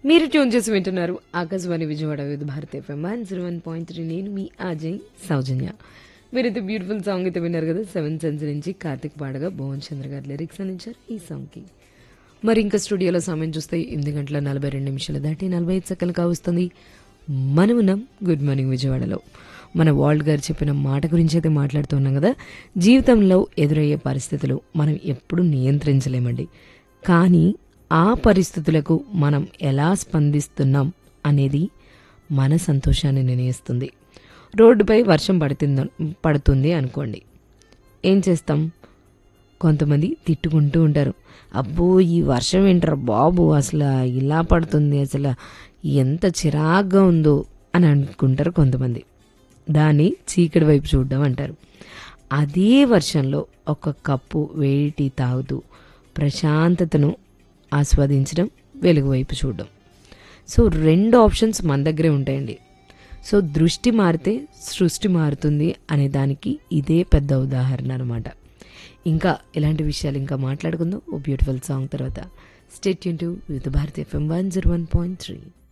మీరు ట్యూన్ చేసి వింటున్నారు Akashvani Vijayawada with Bharat FM one zero one point three నేను మీ అజయ్ సౌజన్య మీరైతే బ్యూటిఫుల్ సాంగ్ అయితే విన్నారు కదా సెవెన్ సెన్స్ నుంచి కార్తిక్ పాడగా భువన్ చంద్ర గారు లిరిక్స్ అందించారు ఈ సాంగ్కి మరి ఇంకా స్టూడియోలో సమయం చూస్తే ఎనిమిది గంటల నలభై రెండు నిమిషాలు దాటి నలభై ఐదు సెకండ్లు కావస్తుంది మనమున్నాం గుడ్ మార్నింగ్ విజయవాడలో మన వాల్డ్ గారు చెప్పిన మాట గురించి అయితే మాట్లాడుతున్నాం కదా జీవితంలో ఎదురయ్యే పరిస్థితులు మనం ఎప్పుడూ నియంత్రించలేమండి కానీ ఆ పరిస్థితులకు మనం ఎలా స్పందిస్తున్నాం అనేది మన సంతోషాన్ని నిర్ణయిస్తుంది రోడ్డుపై వర్షం పడుతుంది పడుతుంది అనుకోండి ఏం చేస్తాం కొంతమంది తిట్టుకుంటూ ఉంటారు అబ్బో ఈ వర్షం ఏంటరా బాబు అసలు ఇలా పడుతుంది అసలు ఎంత చిరాగ్గా ఉందో అని అనుకుంటారు కొంతమంది దాన్ని చీకటి వైపు చూడడం అంటారు అదే వర్షంలో ఒక కప్పు వేడి టీ తాగుతూ ప్రశాంతతను ఆస్వాదించడం వెలుగు వైపు చూడడం సో రెండు ఆప్షన్స్ మన దగ్గరే ఉంటాయండి సో దృష్టి మారితే సృష్టి మారుతుంది అనే దానికి ఇదే పెద్ద ఉదాహరణ అనమాట ఇంకా ఇలాంటి విషయాలు ఇంకా మాట్లాడుకుందాం ఓ బ్యూటిఫుల్ సాంగ్ తర్వాత స్టేట్ యూన్ to with Bharat FM one zero one point three